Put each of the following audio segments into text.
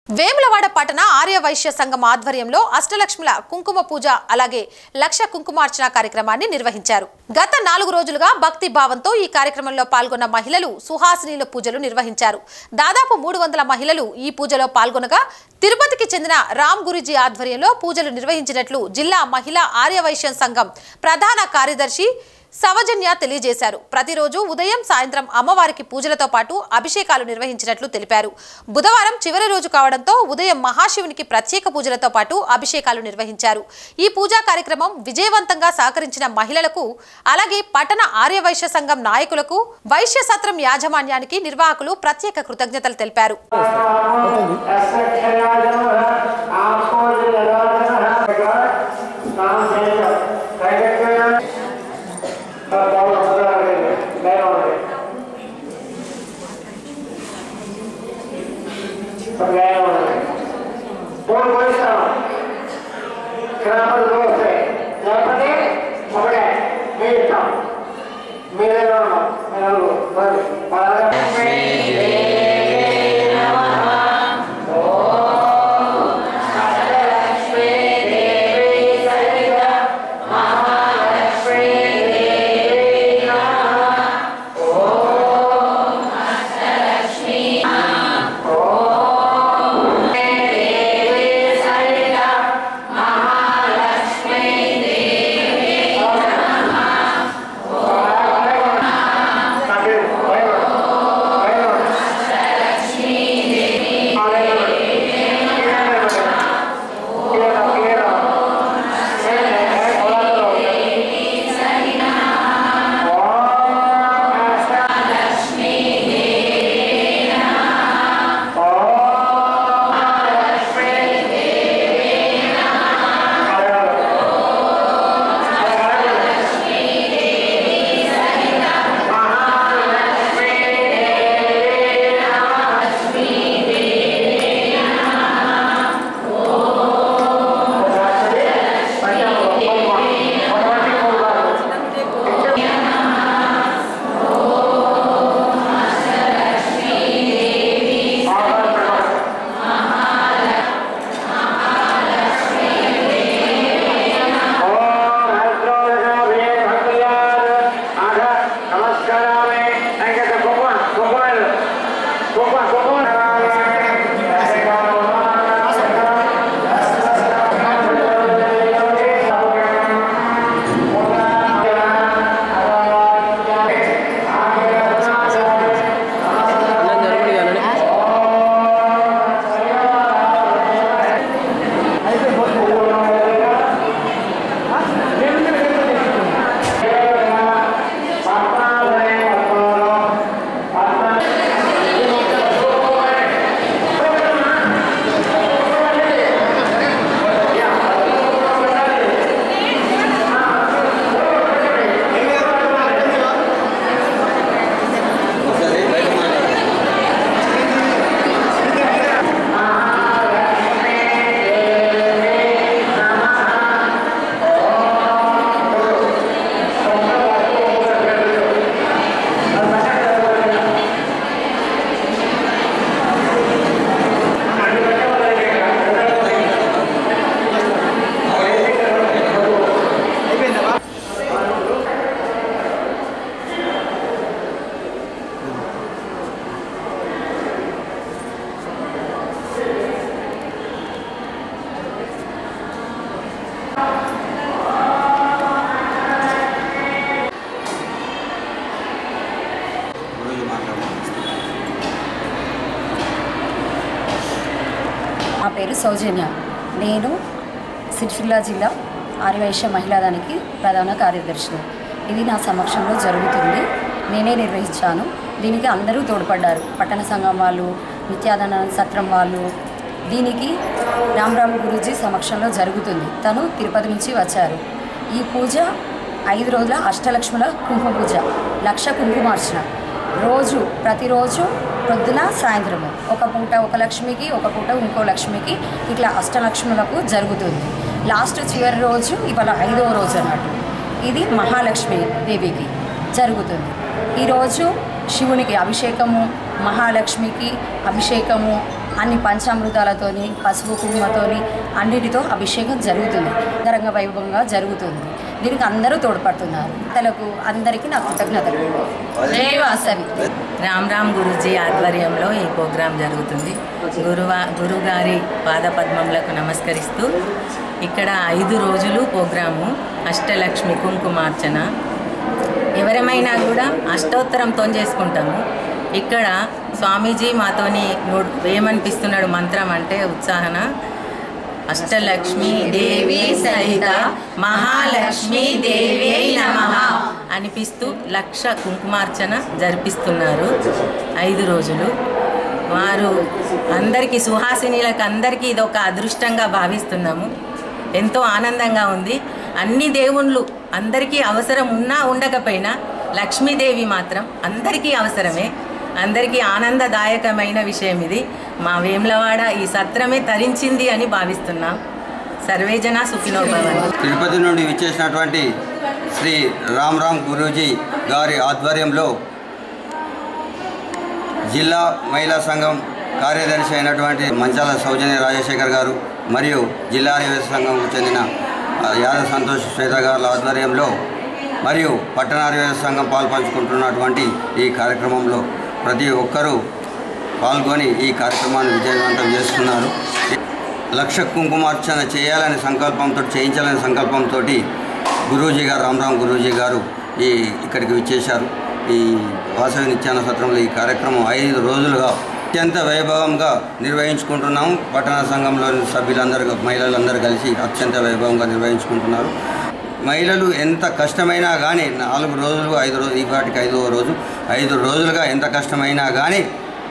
వేములవాడ పట్టణ ఆర్య వైశ్య సంఘం ఆధ్వర్యంలో అష్టలక్ష్ముల కుంకుమ పూజ అలాగే లక్ష కుంకుమార్చన కార్యక్రమాన్ని నిర్వహించారు గత నాలుగు రోజులుగా భక్తి భావంతో ఈ కార్యక్రమంలో పాల్గొన్న మహిళలు సుహాసినీల పూజలు నిర్వహించారు దాదాపు మూడు వందల మహిళలు ఈ పూజలో పాల్గొనగా తిరుపతికి చెందిన రామ్ గురుజీ ఆధ్వర్యంలో పూజలు నిర్వహించినట్లు జిల్లా మహిళా ఆర్య వైశ్య సంఘం ప్రధాన కార్యదర్శి సవజన్య తెలియజేశారు ప్రతిరోజు ఉదయం సాయంత్రం అమ్మవారికి పూజలతో పాటు అభిషేకాలు నిర్వహించినట్లు తెలిపారు బుధవారం చివరి రోజు కావడంతో ఉదయం మహాశివునికి ప్రత్యేక పూజలతో పాటు అభిషేకాలు నిర్వహించారు ఈ పూజా కార్యక్రమం విజయవంతంగా సహకరించిన మహిళలకు అలాగే పట్టణ ఆర్యవైశ్య సంఘం నాయకులకు వైశ్య సత్రం యాజమాన్యానికి నిర్వాహకులు ప్రత్యేక కృతజ్ఞతలు తెలిపారు నా పేరు సౌజన్య నేను సిరిసిల్ల జిల్లా ఆర్యవైశ్య మహిళాదానికి ప్రధాన కార్యదర్శిని ఇది నా సమక్షంలో జరుగుతుంది నేనే నిర్వహించాను దీనికి అందరూ తోడ్పడ్డారు పట్టణ సంఘం వాళ్ళు నిత్యాదన సత్రం వాళ్ళు దీనికి రామరామ్ గురూజీ సమక్షంలో జరుగుతుంది తను తిరుపతి నుంచి వచ్చారు ఈ పూజ ఐదు రోజుల అష్టలక్ష్ముల కుంకుమ పూజ లక్ష కుంకుమార్చన రోజు ప్రతిరోజు పొద్దున సాయంత్రము ఒక పూట ఒక లక్ష్మికి ఒక పూట ఇంకో లక్ష్మికి ఇట్లా అష్టలక్ష్ములకు జరుగుతుంది లాస్ట్ చివరి రోజు ఇవాళ ఐదవ రోజు అన్నట్టు ఇది మహాలక్ష్మి దేవికి జరుగుతుంది ఈరోజు శివునికి అభిషేకము మహాలక్ష్మికి అభిషేకము అన్ని పంచామృతాలతోని పసుపు కుంకుమతోని అన్నిటితో అభిషేకం జరుగుతుంది అంగరంగ వైభవంగా జరుగుతుంది దీనికి అందరూ తోడ్పడుతున్నారు తలకు అందరికీ నా కృతజ్ఞతలు జై వాసవి రామ్ రామ్ గురుజీ ఆధ్వర్యంలో ఈ ప్రోగ్రాం జరుగుతుంది గురువా గురుగారి పాదపద్మములకు నమస్కరిస్తూ ఇక్కడ ఐదు రోజులు ప్రోగ్రాము అష్టలక్ష్మి కుంకుమార్చన ఎవరమైనా కూడా అష్టోత్తరంతో చేసుకుంటాము ఇక్కడ స్వామీజీ మాతోని నోడ్- ఏమనిపిస్తున్నాడు మంత్రం అంటే ఉత్సాహన అష్టలక్ష్మి దేవి సహిత మహాలక్ష్మి దేవి నమ అనిపిస్తూ లక్ష కుంకుమార్చన జరిపిస్తున్నారు ఐదు రోజులు వారు అందరికీ సుహాసినీలకు అందరికీ ఇది ఒక అదృష్టంగా భావిస్తున్నాము ఎంతో ఆనందంగా ఉంది అన్ని దేవుళ్ళు అందరికీ అవసరం ఉన్నా ఉండకపోయినా లక్ష్మీదేవి మాత్రం అందరికీ అవసరమే అందరికీ ఆనందదాయకమైన విషయం ఇది మా వేములవాడ ఈ సత్రమే తరించింది అని భావిస్తున్నాం సర్వేజన సుఖినో భవంతు తిరుపతి నుండి విచ్చేసినటువంటి శ్రీ రామ్ రామ్ గురూజీ గారి ఆధ్వర్యంలో జిల్లా మహిళా సంఘం కార్యదర్శి అయినటువంటి మంచాల సౌజన్య రాజశేఖర్ గారు మరియు జిల్లా ఆదివాసీ సంఘంకు చెందిన ఆ, యాదవ్ సంతోష్ శ్వేత గారుల ఆధ్వర్యంలో మరియు పట్టణ ఆదివాసీ సంఘం పాల్పంచుకుంటున్నటువంటి ఈ కార్యక్రమంలో ప్రతి ఒక్కరూ పాల్గొని ఈ కార్యక్రమాన్ని విజయవంతం చేస్తున్నారు లక్ష కుంకుమార్చన చేయాలనే సంకల్పంతో చేయించాలనే సంకల్పంతో గురూజీ గారు రామరామ్ గురూజీ గారు ఈ ఇక్కడికి విచ్చేశారు ఈ వాసవి నిత్యాన సత్రంలో ఈ కార్యక్రమం ఐదు రోజులుగా అత్యంత వైభవంగా నిర్వహించుకుంటున్నాము పట్టణ సంఘంలోని సభ్యులందరూ మహిళలందరూ కలిసి అత్యంత వైభవంగా నిర్వహించుకుంటున్నారు మహిళలు ఎంత కష్టమైనా కానీ నాలుగు రోజులు ఐదు రోజులు ఈ వాటికి ఐదవ రోజు ఐదు రోజులుగా ఎంత కష్టమైనా కానీ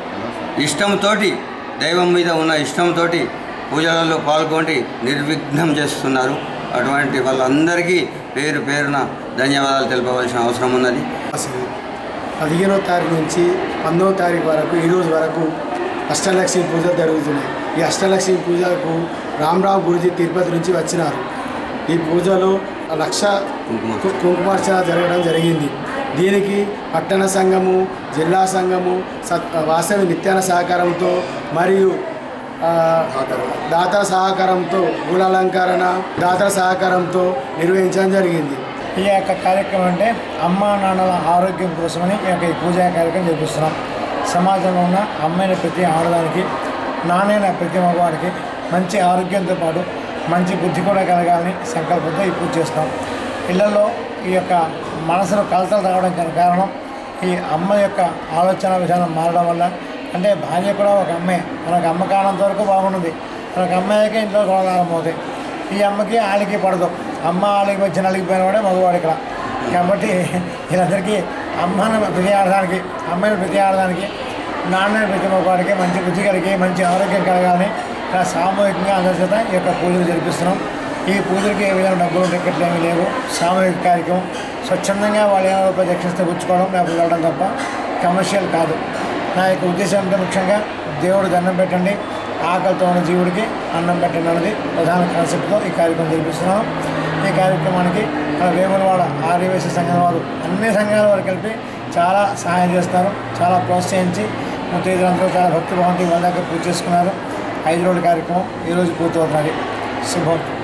ఇష్టంతో దైవం మీద ఉన్న ఇష్టంతో పూజలలో పాల్గొని నిర్విఘ్నం చేస్తున్నారు అటువంటి వాళ్ళందరికీ పేరు పేరున ధన్యవాదాలు తెలపవలసిన అవసరం ఉన్నది అసలు పదిహేనో తారీఖు నుంచి పంతొమ్మిదో తారీఖు వరకు ఈ రోజు వరకు అష్టలక్ష్మి పూజ జరుగుతున్నాయి ఈ అష్టలక్ష్మి పూజకు రామరావు గురుజీ తిరుపతి నుంచి వచ్చినారు ఈ పూజలో లక్ష కు- కుంకుమార్చన జరగడం జరిగింది దీనికి పట్టణ సంఘము జిల్లా సంఘము సత్ వాసవి నిత్యాన సహకారంతో మరియు ఆ, దాతల సహకారంతో పూలాలంకరణ దాతల సహకారంతో నిర్వహించడం జరిగింది ఈ యొక్క కార్యక్రమం అంటే అమ్మా నాన్నల ఆరోగ్యం కోసమని ఈ యొక్క ఈ పూజా కార్యక్రమం జరిపిస్తున్నాం సమాజంలో ఉన్న అమ్మాయిన ప్రతి ఆడదానికి నాణ్యన ప్రతి మగవాడికి మంచి ఆరోగ్యంతో పాటు మంచి బుద్ధి కూడా కలగాలని సంకల్పంతో ఈ పూజ చేస్తాం ఇళ్లలో ఈ యొక్క మనసులో కలతలు రావడం గల కారణం ఈ అమ్మ యొక్క ఆలోచన విధానం మారడం వల్ల అంటే భార్య కూడా ఒక అమ్మాయి మనకు అమ్మ కానంత వరకు బాగున్నది మనకు అమ్మాయికే ఇంట్లో గొడవలు అవుతాయి ఈ అమ్మకి ఆలికి పడదు అమ్మ ఆలికి వచ్చి నలిగిపోయిన వాడే మగవాడు ఇక్కడ కాబట్టి వీళ్ళందరికీ అమ్మను ప్రతి ఆడడానికి అమ్మాయిని ప్రతి ఆడడానికి నాన్నని ప్రతి మగవాడికి మంచి బుద్ధి కలిగి మంచి ఆరోగ్యం కలగాలని ఇలా సామూహికంగా అందరి చేత ఈ యొక్క పూజలు జరిపిస్తున్నాం ఈ పూజలకి ఏ విధంగా డబ్బులు టికెట్లు ఏమీ లేవు సామూహిక కార్యక్రమం స్వచ్ఛందంగా వాళ్ళు ఏమైనా రూపాయలు దక్షిణతో పుచ్చుకోవడం లేకపోతే వెళ్ళడం తప్ప కమర్షియల్ కాదు నా యొక్క ఉద్దేశం అంటే ముఖ్యంగా దేవుడు దండం పెట్టండి ఆకలితో ఉన్న జీవుడికి అన్నం పెట్టండి అన్నది ప్రధాన కాన్సెప్ట్తో ఈ కార్యక్రమం జరిపిస్తున్నాం ఈ కార్యక్రమానికి మన వేములవాడ ఆర్యవేశ సంఘం వారు అన్ని సంఘాల వారు కలిపి చాలా సహాయం చేస్తారు చాలా ప్రోత్సహించి ముత్తైదులందరూ చాలా భక్తి భావంతో వాళ్ళ దగ్గర పూజ చేసుకున్నారు ఐదు రోజుల కార్యక్రమం ఈరోజు పూర్తవుతున్నది శుభం